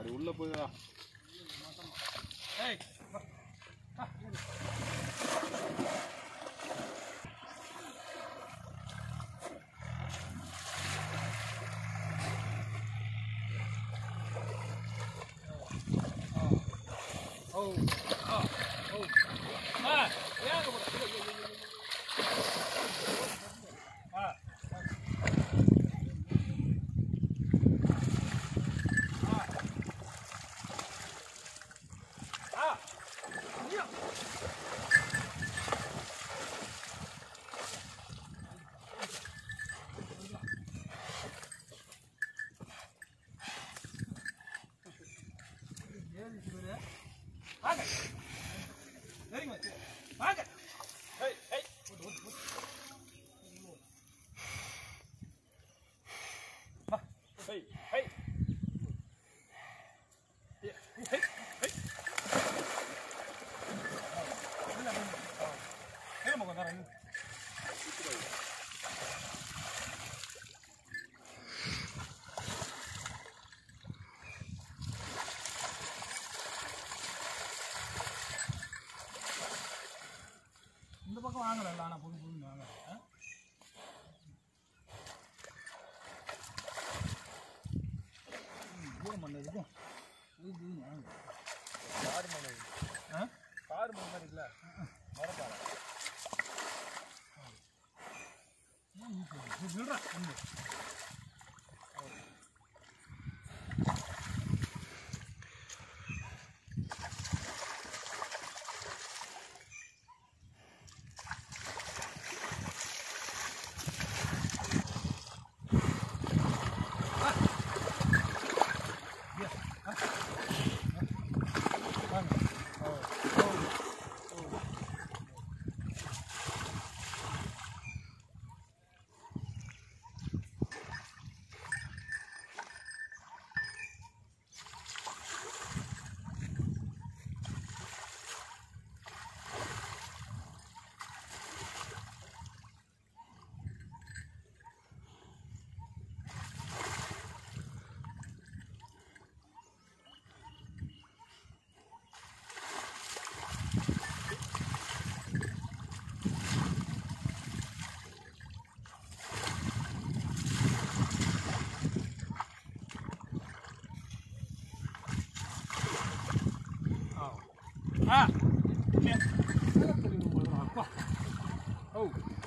அப்படி உள்ள போய் ஏய் ஓ ஆ ஓ ஆ ஏங்க போட ஆ ஆ ஐயா வாங்க சரிங்க வச்சு வாங்க ஏய் ஏய் ஓடு ஓடு ஓடு வா ஏய் ஏய் ஏய் ஏய் ஏய் இல்ல இல்ல ஏய் மகன் வரேன் இந்த பக்கம் வாங்கல ஆனால் புது புது வாங்க தூரம் பண்ண இருக்கும் புது புது வாங்க கார் மணி ஆ கார் மணி மாதிரி இருக்குல்ல மரப்பாறை சொல்கிறேன் வந்து வாங்க ஓ ஓ ஓ ஆ அப்பா ஓ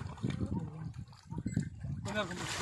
கொஞ்சம் கொஞ்சம்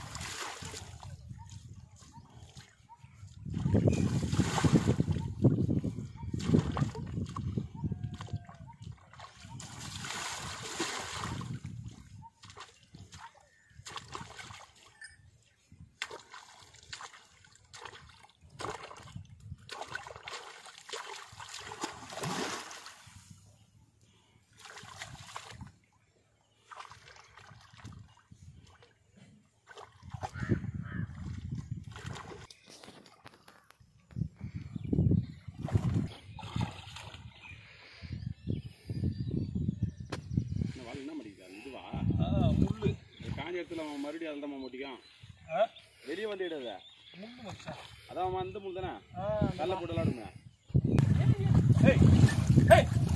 என்ன வால் என்ன மாட்டேங்குது இதுவா ஆ முள்ளு இது காஞ்ச இடத்துல அவன் மறுபடியும் அதில் தான் மாட்டிக்கான் ஆ வெளியே வந்துடாத முள்ளு மச்சான் அதான் அவன் அந்த முள் தானே ஆ கல்ல போட்டு விளாடுங்க ஏய் ஏய்